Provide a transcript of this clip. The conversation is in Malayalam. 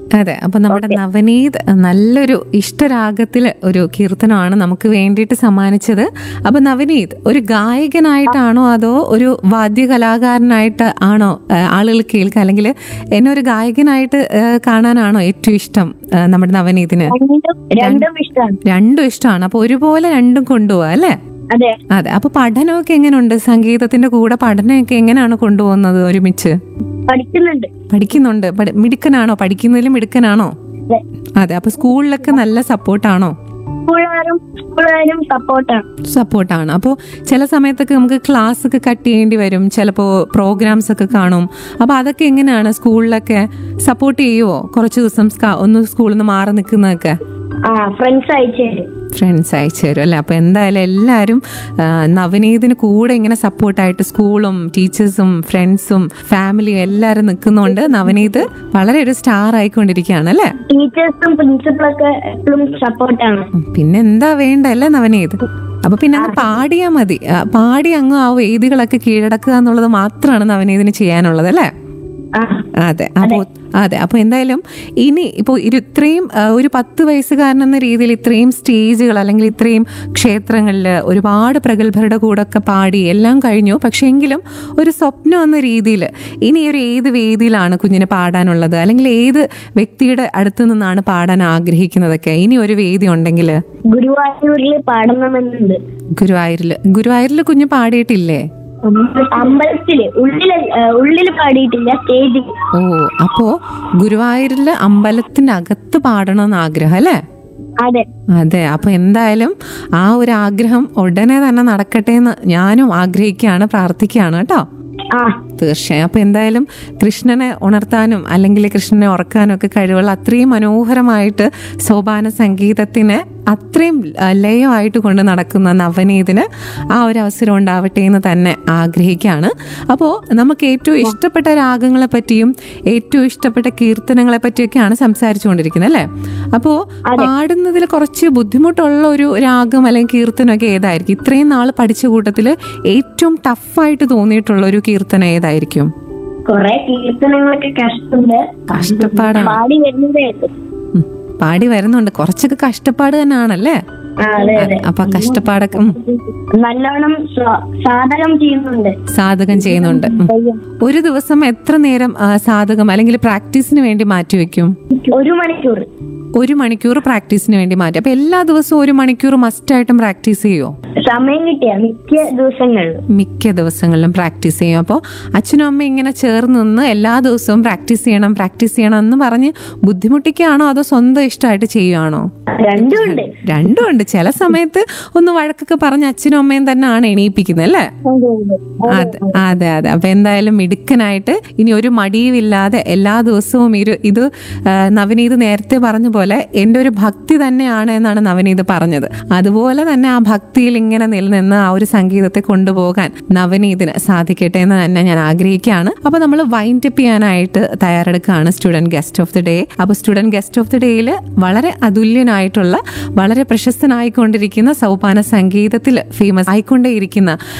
അതെ അപ്പൊ നമ്മുടെ നവനീത് നല്ലൊരു ഇഷ്ടരാഗത്തില് ഒരു കീർത്തനമാണ് നമുക്ക് വേണ്ടിയിട്ട് സമ്മാനിച്ചത് അപ്പൊ നവനീത് ഒരു ഗായകനായിട്ടാണോ അതോ ഒരു വാദ്യകലാകാരനായിട്ട് ആണോ ആ, ആളുകൾ കേൾക്കുക അല്ലെങ്കിൽ എന്നെ ഒരു ഗായകനായിട്ട് ആ, കാണാനാണോ ഏറ്റവും ഇഷ്ടം ആ, നമ്മുടെ നവനീതിന് രണ്ടും രണ്ടും ഇഷ്ടമാണ് രണ്ടും ഇഷ്ടമാണ് അപ്പൊ ഒരുപോലെ രണ്ടും കൊണ്ടുപോവാ അല്ലേ അതെ അതെ അപ്പൊ പഠനമൊക്കെ എങ്ങനെയുണ്ട് സംഗീതത്തിന്റെ കൂടെ പഠനമൊക്കെ എങ്ങനെയാണ് കൊണ്ടുപോകുന്നത് ഒരുമിച്ച് പഠിക്കുന്നുണ്ട് പഠിക്കുന്നുണ്ട് പഠി- മിടുക്കനാണോ പഠിക്കുന്നതിലും മിടുക്കനാണോ അതെ അതെ അപ്പൊ സ്കൂളിലൊക്കെ നല്ല സപ്പോർട്ടാണോ സ്കൂളുകാരും സ്കൂളുകാരും സപ്പോർട്ടാണ് സപ്പോർട്ടാണ് അപ്പോൾ ചില സമയത്തൊക്കെ നമുക്ക് ക്ലാസ് ഒക്കെ കട്ട് ചെയ്യേണ്ടി വരും ചിലപ്പോൾ പ്രോഗ്രാംസ് ഒക്കെ കാണും അപ്പോൾ അതൊക്കെ എങ്ങനെയാണ് സ്കൂളിലൊക്കെ സപ്പോർട്ട് ചെയ്യുമോ കുറച്ച് ദിവസം സ്ക- ഒന്ന് സ്കൂളിൽ നിന്ന് മാറി നിൽക്കുന്നതൊക്കെ ആ ഫ്രണ്ട്സ് അയച്ചു തരും ഫ്രണ്ട്സ് അയച്ചു തരും അല്ലേ അപ്പോൾ എന്തായാലും എല്ലാവരും ആ, നവനീതിന് കൂടെ ഇങ്ങനെ സപ്പോർട്ടായിട്ട് സ്കൂളും ടീച്ചേഴ്സും ഫ്രണ്ട്സും ഫാമിലിയും എല്ലാവരും നിൽക്കുന്നതുകൊണ്ട് നവനീത് വളരെ ഒരു സ്റ്റാർ ആയിക്കൊണ്ടിരിക്കുകയാണ് അല്ലേ ടീച്ചേഴ്സും പ്രിൻസിപ്പളൊക്കെ എപ്പോഴും സപ്പോർട്ടാണ് ഉം, പിന്നെ എന്താ വേണ്ടല്ലേ നവനീത് അപ്പൊ പിന്നെ അങ്ങ് പാടിയാ മതി ആ, പാടി അങ്ങ് ആ വേദികളൊക്കെ കീഴടക്കുക എന്നുള്ളത് മാത്രമാണ് നവനീതിന് ചെയ്യാനുള്ളത് അല്ലേ ആ അതെ അപ്പോൾ അതെ അപ്പോൾ എന്തായാലും ഇനി ഇപ്പോൾ ഇരു ഇത്രയും ആ, ഒരു പത്ത് വയസ്സുകാരൻ എന്ന രീതിയിൽ ഇത്രയും സ്റ്റേജുകൾ അല്ലെങ്കിൽ ഇത്രയും ക്ഷേത്രങ്ങളിൽ ഒരുപാട് പ്രഗത്ഭരുടെ കൂടെ ഒക്കെ പാടി എല്ലാം കഴിഞ്ഞു പക്ഷേ എങ്കിലും ഒരു സ്വപ്നം എന്ന രീതിയിൽ ഇനി ഒരു ഏത് വേദിയിലാണ് കുഞ്ഞിന് പാടാനുള്ളത് അല്ലെങ്കിൽ ഏത് വ്യക്തിയുടെ അടുത്ത് നിന്നാണ് പാടാൻ ആഗ്രഹിക്കുന്നതൊക്കെ ഇനി ഒരു വേദി ഉണ്ടെങ്കിൽ ഗുരുവായൂരിൽ പാടണമെന്നുണ്ട് ഗുരുവായൂരിൽ ഗുരുവായൂരിൽ കുഞ്ഞ് പാടിയിട്ടില്ലേ അമ്പലത്തില് ഉള്ളില് ഉള്ളില് പാടിയിട്ടില്ല സ്റ്റേജിൽ ഓ അപ്പോ ഗുരുവായൂരിലെ അമ്പലത്തിന്റെ അകത്ത് പാടണമെന്ന് ആഗ്രഹം അല്ലേ അതെ അതെ അപ്പൊ എന്തായാലും ആ ഒരു ആഗ്രഹം ഉടനെ തന്നെ നടക്കട്ടെ എന്ന് ഞാനും ആഗ്രഹിക്കുകയാണ് പ്രാർത്ഥിക്കുകയാണ് കേട്ടോ ആ തീർച്ചയായും അപ്പൊ എന്തായാലും കൃഷ്ണനെ ഉണർത്താനും അല്ലെങ്കിൽ കൃഷ്ണനെ ഉറക്കാനും ഒക്കെ കഴിവുള്ള അത്രയും മനോഹരമായിട്ട് സോപാന സംഗീതത്തിന് അത്രയും ആ, ലയമായിട്ട് കൊണ്ട് നടക്കുന്ന നവനീതിന് ആ ഒരു അവസരം ഉണ്ടാവട്ടെ എന്ന് തന്നെ ആഗ്രഹിക്കുകയാണ് അപ്പോൾ നമുക്ക് ഏറ്റവും ഇഷ്ടപ്പെട്ട രാഗങ്ങളെ പറ്റിയും ഏറ്റവും ഇഷ്ടപ്പെട്ട കീർത്തനങ്ങളെ പറ്റിയൊക്കെയാണ് സംസാരിച്ചുകൊണ്ടിരിക്കുന്നത് അല്ലേ അപ്പോൾ പാടുന്നതിൽ കുറച്ച് ബുദ്ധിമുട്ടുള്ള ഒരു രാഗം അല്ലെങ്കിൽ കീർത്തനമൊക്കെ ഏതായിരിക്കും ഇത്രയും നാൾ പഠിച്ച കൂട്ടത്തിൽ ഏറ്റവും ടഫായിട്ട് തോന്നിയിട്ടുള്ള ഒരു കീർത്തനം ഏതായിരിക്കും കൊറേ കീർത്തനങ്ങളൊക്കെ കഷ്ടമുണ്ട് കഷ്ടപ്പാടാണ് പാടി വരുന്നതേ ഉള്ളൂ. ഉം. പാടി വരുന്നുണ്ട് കുറച്ചൊക്കെ കഷ്ടപ്പാട് തന്നെയാണല്ലേ ആ, അതെ അതെ അപ്പൊ ആ കഷ്ടപ്പാടൊക്കെ ഉം, നല്ലോണം സ്വ- സാധകം ചെയ്യുന്നുണ്ട് സാധകം ചെയ്യുന്നുണ്ട് ഉം. ഒരു ദിവസം എത്ര നേരം ആ, സാധകം അല്ലെങ്കിൽ പ്രാക്ടീസിന് വേണ്ടി മാറ്റിവെക്കും ഒരു മണിക്കൂർ ഒരു മണിക്കൂർ പ്രാക്ടീസിന് വേണ്ടി മാറ്റി അപ്പൊ എല്ലാ ദിവസവും ഒരു മണിക്കൂർ മസ്റ്റായിട്ടും പ്രാക്ടീസ് ചെയ്യുമോ സമയം കിട്ടിയ മിക്ക ദിവസങ്ങളിലും മിക്ക ദിവസങ്ങളിലും പ്രാക്ടീസ് ചെയ്യും അപ്പോൾ അച്ഛനും അമ്മയും ഇങ്ങനെ ചേർന്ന് നിന്ന് എല്ലാ ദിവസവും പ്രാക്ടീസ് ചെയ്യണം പ്രാക്ടീസ് ചെയ്യണം എന്ന് പറഞ്ഞ് ബുദ്ധിമുട്ടിക്കുകയാണോ അതോ സ്വന്തം ഇഷ്ടമായിട്ട് ചെയ്യുവാണോ രണ്ടും ഉണ്ട് രണ്ടും ഉണ്ട് ചില സമയത്ത് ഒന്ന് വഴക്കൊക്കെ പറഞ്ഞ് അച്ഛനും അമ്മയും തന്നെയാണ് എണീപ്പിക്കുന്നത് അല്ലേ അതെ അതെ അതെ അപ്പൊ എന്തായാലും മിടുക്കനായിട്ട് ഇനി ഒരു മടിയുമില്ലാതെ എല്ലാ ദിവസവും ഇരു ഇത് ആ, നവനീത് നേരത്തെ പറഞ്ഞ പോലെ എൻ്റെ ഒരു ഭക്തി തന്നെയാണ് എന്നാണ് നവനീത് പറഞ്ഞത് അതുപോലെ തന്നെ ആ ഭക്തിയിൽ ഇങ്ങനെ നിലനിന്ന് ആ ഒരു സംഗീതത്തെ കൊണ്ടുപോകാൻ നവനീതിന് സാധിക്കട്ടെ എന്ന് തന്നെ ഞാൻ ആഗ്രഹിക്കുകയാണ് അപ്പൊ നമ്മൾ വൈൻഡ് അപ്പ് ചെയ്യാനായിട്ട് തയ്യാറെടുക്കുകയാണ് student guest of the day അപ്പൊ സ്റ്റുഡന്റ് ഗസ്റ്റ് ഓഫ് ദി ഡേയിൽ വളരെ അതുല്യനായിട്ടുള്ള വളരെ പ്രശസ്തനായിക്കൊണ്ടിരിക്കുന്ന സൗപാന സംഗീതത്തിൽ ഫേമസ് ആയിക്കൊണ്ടേയിരിക്കുന്ന